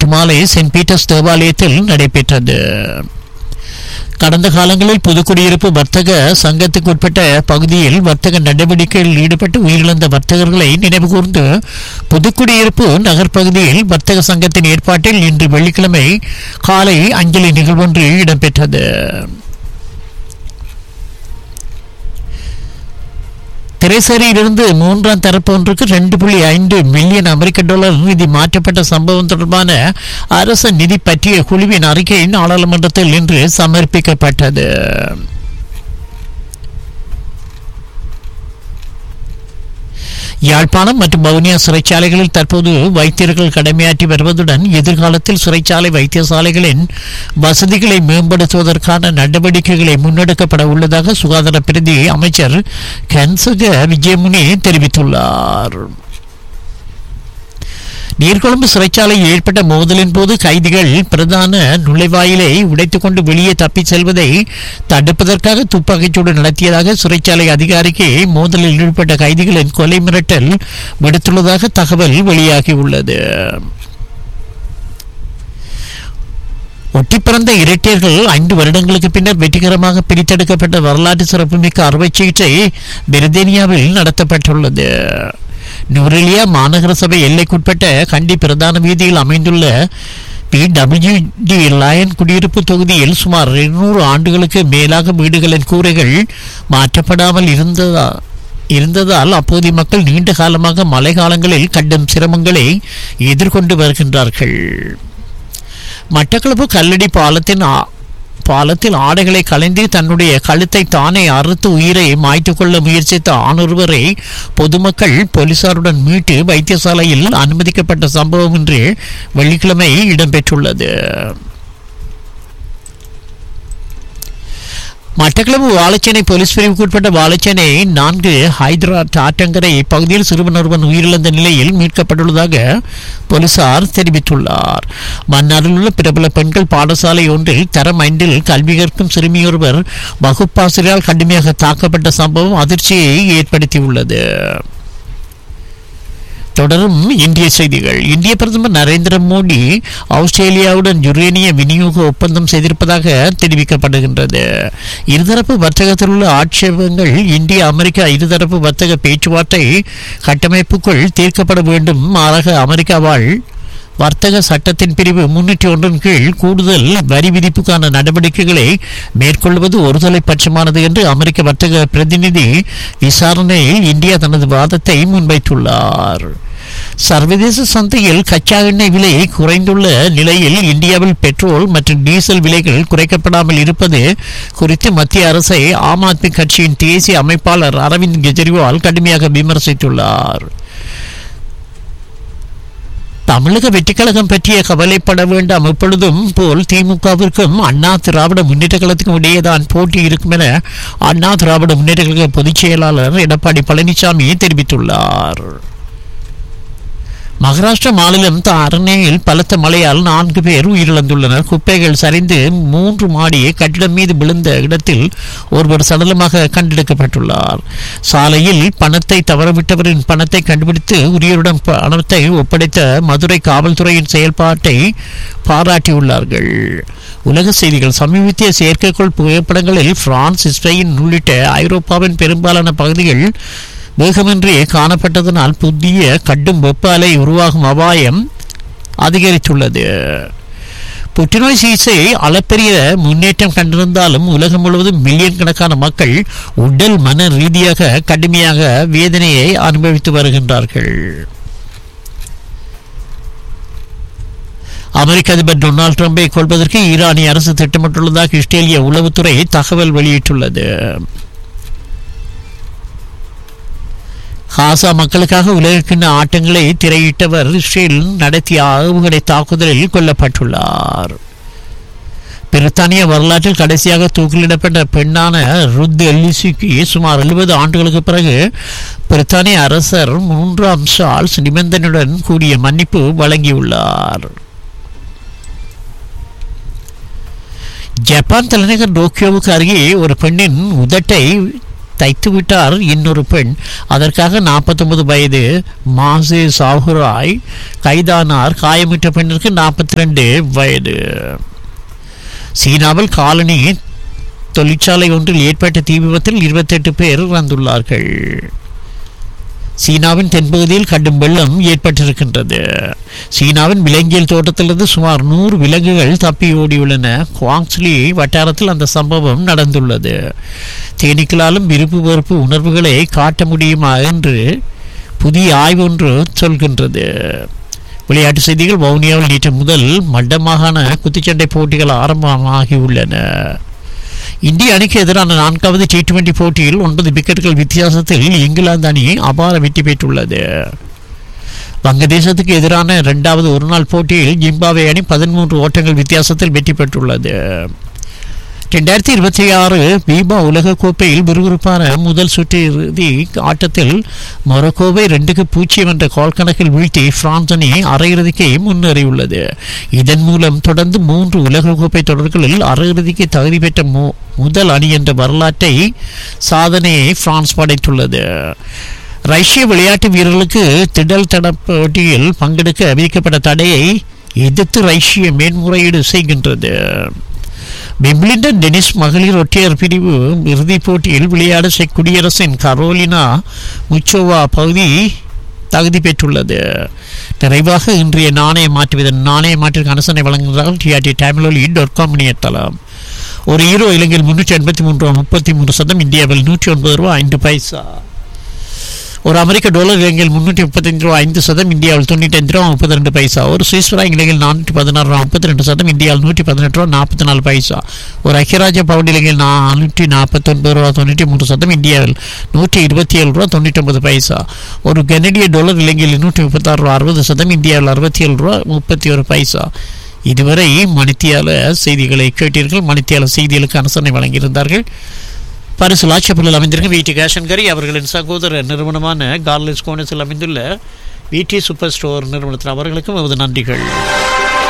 நேற்று மாலை send Peter's தேவாலயத்தில் நடைபெற்றது கடந்த காலங்களில் புதுக்குடியிருப்பு வர்த்தக சங்கத்துக்கு உட்பட்ட பகுதியில் வர்த்தக நடவடிக்கைகளில் ஈடுபட்டு உயிரிழந்த வர்த்தகர்களை நினைவுகூர்ந்து புதுக்குடியிருப்பு நகர்ப்பகுதியில் வர்த்தக சங்கத்தின் ஏற்பாட்டில் இன்று வெள்ளிக்கிழமை காலை அஞ்சலி நிகழ்வொன்று இடம்பெற்றது திரைசேரியிலிருந்து மூன்றாம் தரப்பு ஒன்றுக்கு ரெண்டு புள்ளி ஐந்து மில்லியன் அமெரிக்க டாலர் நிதி மாற்றப்பட்ட சம்பவம் தொடர்பான அரச நிதி பற்றிய குழுவின் அறிக்கை நாடாளுமன்றத்தில் இன்று சமர்ப்பிக்கப்பட்டது யாழ்ப்பாணம் மற்றும் வவுனியா சிறைச்சாலைகளில் தற்போது வைத்தியர்கள் கடமையாற்றி வருவதுடன் எதிர்காலத்தில் சிறைச்சாலை வைத்தியசாலைகளின் வசதிகளை மேம்படுத்துவதற்கான நடவடிக்கைகளை முன்னெடுக்கப்பட உள்ளதாக சுகாதார பிரதி அமைச்சர் கன்சக விஜயமுனி தெரிவித்துள்ளார் நீர்கொழும்பு சிறைச்சாலையில் ஏற்பட்ட மோதலின் போது கைதிகள் பிரதான நுழைவாயிலை உடைத்துக் கொண்டு வெளியே தப்பிச் செல்வதை தடுப்பதற்காக துப்பாக்கிச்சூடு நடத்தியதாக சிறைச்சாலை அதிகாரிக்கு மோதலில் ஈடுபட்ட கைதிகளின் கொலை மிரட்டல் விடுத்துள்ளதாக தகவல் வெளியாகியுள்ளது ஒட்டிப்பிறந்த இரட்டையர்கள் ஐந்து வருடங்களுக்கு பின்னர் வெற்றிகரமாக பிரித்தெடுக்கப்பட்ட வரலாற்று சிறப்புமிக்க அறுவை சிகிச்சை பிரிதேனியாவில் நடத்தப்பட்டுள்ளது நுவரெலியா மாநகர சபை எல்லைக்குட்பட்ட கண்டி பிரதான வீதியில் அமைந்துள்ள பிடபிள்யூடி லயன் குடியிருப்பு தொகுதியில் சுமார் இருநூறு ஆண்டுகளுக்கு மேலாக வீடுகளின் கூரைகள் மாற்றப்படாமல் இருந்ததா இருந்ததால் அப்போதைய மக்கள் நீண்ட காலமாக மழை காலங்களில் கடும் சிரமங்களை எதிர்கொண்டு வருகின்றார்கள் மட்டக்களப்பு கல்லடி பாலத்தின் ஆ- பாலத்தில் ஆடைகளை களைந்து தன்னுடைய கழுத்தை தானே அறுத்து உயிரை மாய்த்துக் கொள்ள முயற்சித்த ஆணொருவரை பொதுமக்கள் போலீசாருடன் மீட்டு வைத்தியசாலையில் அனுமதிக்கப்பட்ட சம்பவம் இன்று வெள்ளிக்கிழமை இடம்பெற்றுள்ளது மட்டக்களப்பு வாழைச்சேனை போலீஸ் பிரிவுக்கு உட்பட்ட வாழைச்சேனை நான்கு ஹைதரா ஆற்றங்கரை பகுதியில் சிறுவன் ஒருவன் உயிரிழந்த நிலையில் மீட்கப்பட்டுள்ளதாக போலீசார் தெரிவித்துள்ளார் மன்னாரில் உள்ள பிரபல பெண்கள் பாடசாலை ஒன்றில் தரம் ஐந்தில் கல்வி கற்கும் சிறுமியொருவர் வகுப்பாசிரியரால் கடுமையாக தாக்கப்பட்ட சம்பவம் அதிர்ச்சியை ஏற்படுத்தியுள்ளது தொடரும் இந்திய செய்திகள் இந்திய பிரதமர் நரேந்திர மோடி ஆஸ்திரேலியாவுடன் யுரேனிய விநியோக ஒப்பந்தம் செய்திருப்பதாக தெரிவிக்கப்படுகின்றது இருதரப்பு வர்த்தகத்தில் உள்ள ஆட்சேபங்கள் இந்திய அமெரிக்கா இருதரப்பு வர்த்தக பேச்சுவார்த்தை கட்டமைப்புக்குள் தீர்க்கப்பட வேண்டும் மாறாக அமெரிக்காவால் வர்த்தக சட்டத்தின் பிரிவு முன்னூற்றி ஒன்றின் கீழ் கூடுதல் வரி விதிப்புக்கான நடவடிக்கைகளை மேற்கொள்வது ஒருதலை பட்சமானது என்று அமெரிக்க வர்த்தக பிரதிநிதி விசாரணையில் இந்தியா தனது வாதத்தை முன்வைத்துள்ளார் சர்வதேச சந்தையில் கச்சா எண்ணெய் விலை குறைந்துள்ள நிலையில் இந்தியாவில் பெட்ரோல் மற்றும் டீசல் விலைகள் குறைக்கப்படாமல் இருப்பது குறித்து மத்திய அரசை ஆம் ஆத்மி கட்சியின் தேசிய அமைப்பாளர் அரவிந்த் கெஜ்ரிவால் கடுமையாக விமர்சித்துள்ளார் தமிழக வெற்றிக்கழகம் பற்றிய கவலைப்பட வேண்டாம் எப்பொழுதும் போல் திமுகவிற்கும் அண்ணா திராவிட முன்னேற்ற கழகத்துக்கும் இடையேதான் போட்டி இருக்கும் என அண்ணா திராவிட முன்னேற்ற கழக பொதுச் செயலாளர் எடப்பாடி பழனிசாமி தெரிவித்துள்ளார் மகாராஷ்டிரா மாநிலம் தாரணையில் பலத்த மழையால் நான்கு பேர் உயிரிழந்துள்ளனர் குப்பைகள் சரிந்து மூன்று மாடி கட்டிடம் மீது விழுந்த இடத்தில் ஒருவர் சடலமாக கண்டெடுக்கப்பட்டுள்ளார் சாலையில் பணத்தை தவறவிட்டவரின் பணத்தை கண்டுபிடித்து உரியருடன் பணத்தை ஒப்படைத்த மதுரை காவல்துறையின் செயல்பாட்டை பாராட்டியுள்ளார்கள் உலக செய்திகள் சமீபத்திய செயற்கைக்கோள் புகைப்படங்களில் பிரான்ஸ் ஸ்பெயின் உள்ளிட்ட ஐரோப்பாவின் பெரும்பாலான பகுதிகள் வேகமின்றி காணப்பட்டதனால் புதிய கடும் வெப்ப அலை உருவாகும் அபாயம் அதிகரித்துள்ளது புற்றுநோய் சிகிச்சை அளப்பெரிய முன்னேற்றம் கண்டிருந்தாலும் உலகம் முழுவதும் மில்லியன் கணக்கான மக்கள் உடல் மன ரீதியாக கடுமையாக வேதனையை அனுபவித்து வருகின்றார்கள் அமெரிக்க அதிபர் டொனால்டு ட்ரம்பை கொள்வதற்கு ஈரானிய அரசு திட்டமிட்டுள்ளதாக இஸ்ரேலிய உளவுத்துறை தகவல் வெளியிட்டுள்ளது காசா மக்களுக்காக உலகிற்கின்ற ஆட்டங்களை திரையிட்டவர் இஸ்ரேல் நடத்திய ஆவுகடை தாக்குதலில் கொல்லப்பட்டுள்ளார் பிரித்தானிய வரலாற்றில் கடைசியாக தூக்கிலிடப்பட்ட பெண்ணான ருத் எல்லிசிக்கு சுமார் எழுபது ஆண்டுகளுக்கு பிறகு பிரித்தானிய அரசர் மூன்றாம் சார்ல்ஸ் நிபந்தனையுடன் கூடிய மன்னிப்பு வழங்கியுள்ளார் ஜப்பான் தலைநகர் டோக்கியோவுக்கு அருகே ஒரு பெண்ணின் உதட்டை தைத்து விட்டார் இன்னொரு பெண் அதற்காக நாற்பத்தொன்பது வயது மாசே சாகுராய் கைதானார் காயமிட்ட பெண்ணிற்கு நாற்பத்தி ரெண்டு வயது சீனாவில் காலனி தொழிற்சாலை ஒன்றில் ஏற்பட்ட தீ விபத்தில் இருபத்தெட்டு பேர் இறந்துள்ளார்கள் சீனாவின் தென்பகுதியில் கடும் வெள்ளம் ஏற்பட்டிருக்கின்றது சீனாவின் விலங்கியல் தோட்டத்திலிருந்து சுமார் நூறு விலங்குகள் தப்பி ஓடியுள்ளன குவாங்ஸ்லி வட்டாரத்தில் அந்த சம்பவம் நடந்துள்ளது தேனீக்களாலும் விருப்பு வெறுப்பு உணர்வுகளை காட்ட முடியுமா என்று புதிய ஆய்வு ஒன்று சொல்கின்றது விளையாட்டு செய்திகள் வவுனியாவில் நேற்று முதல் மட்ட மாகாண குத்துச்சண்டை போட்டிகள் ஆரம்பமாகியுள்ளன இந்திய அணிக்கு எதிரான நான்காவது டி டுவெண்டி போட்டியில் ஒன்பது விக்கெட்டுகள் வித்தியாசத்தில் இங்கிலாந்து அணி அபார வெற்றி பெற்றுள்ளது வங்கதேசத்துக்கு எதிரான இரண்டாவது ஒருநாள் போட்டியில் ஜிம்பாவே அணி பதிமூன்று ஓட்டங்கள் வித்தியாசத்தில் வெற்றி பெற்றுள்ளது ரெண்டாயிரத்தி இருபத்தி ஆறு பீபா உலகக்கோப்பையில் விறுவிறுப்பான முதல் சுற்று இறுதி ஆட்டத்தில் மொரக்கோவை ரெண்டுக்கு பூஜ்ஜியம் என்ற கோல் கணக்கில் வீழ்த்தி பிரான்ஸ் அணி அரையிறுதிக்கு முன்னேறியுள்ளது இதன் மூலம் தொடர்ந்து மூன்று உலகக்கோப்பை தொடர்களில் அரையிறுதிக்கு தகுதி பெற்ற மு- முதல் அணி என்ற வரலாற்றை சாதனையை பிரான்ஸ் படைத்துள்ளது ரஷ்ய விளையாட்டு வீரர்களுக்கு திடல் தட போட்டியில் பங்கெடுக்க விதிக்கப்பட்ட தடையை எதிர்த்து ரஷ்ய மேன்முறையீடு செய்கின்றது விம்பிள்டன் டென்னிஸ் மகளிர் ஒற்றையர் பிரிவு இறுதிப் போட்டியில் விளையாட செக் குடியரசின் கரோலினா முச்சோவா பகுதி தகுதி பெற்றுள்ளது நிறைவாக இன்றைய நாணய மாற்றுவதன் நாணய மாற்றிற்கு அனுசரணை வழங்குகிறார்கள் டிஆர்டி டைம்லோலி டாட் காம் இணையதளம் ஒரு ஈரோ இலங்கையில் முன்னூற்றி எண்பத்தி மூன்று ரூபா முப்பத்தி மூன்று சதம் இந்தியாவில் நூற்றி ஒன்பது ரூபா ஐந்து பைசா ஒரு அமெரிக்க டாலர் இலங்கையில் முன்னூற்றி முப்பத்தஞ்சு ரூபா ஐந்து சதம் இந்தியாவில் தொண்ணூற்றி அஞ்சு ரூபா முப்பத்தி ரெண்டு பைசா ஒரு சுவிஸ் ஃப்ராங் இலங்கையில் நானூற்றி பதினாறு ரூபா முப்பத்தி ரெண்டு சதம் இந்தியாவில் நூற்றி பதினெட்டு ரூபா நாற்பத்தி நாலு பைசா ஒரு ஐக்கியராஜ்ய பவுண்ட் இலங்கையில் நானூற்றி நாற்பத்தொன்பது ரூபா தொண்ணூற்றி மூன்று சதம் இந்தியாவில் நூற்றி இருபத்தி ஏழு ரூபா தொண்ணூற்றி ஒன்பது பைசா ஒரு கனடிய டாலர் இலங்கையில் நூற்றி முப்பத்தாறு ரூபா அறுபது சதம் இந்தியாவில் அறுபத்தி ஏழு ரூபா முப்பத்தி ஒரு பைசா இதுவரை மணித்தியால செய்திகளை கேட்டீர்கள் மணித்தியால செய்திகளுக்கு அனுசரணை வழங்கியிருந்தார்கள் பரிசு லாட்சப்பில் அமைந்திருக்கும் வீட்டு கேஷன்கரி அவர்களின் சகோதர நிறுவனமான கார்லிஸ் கோனஸில் அமைந்துள்ள விடி சூப்பர் ஸ்டோர் நிறுவனத்தில் அவர்களுக்கும் நமது நன்றிகள்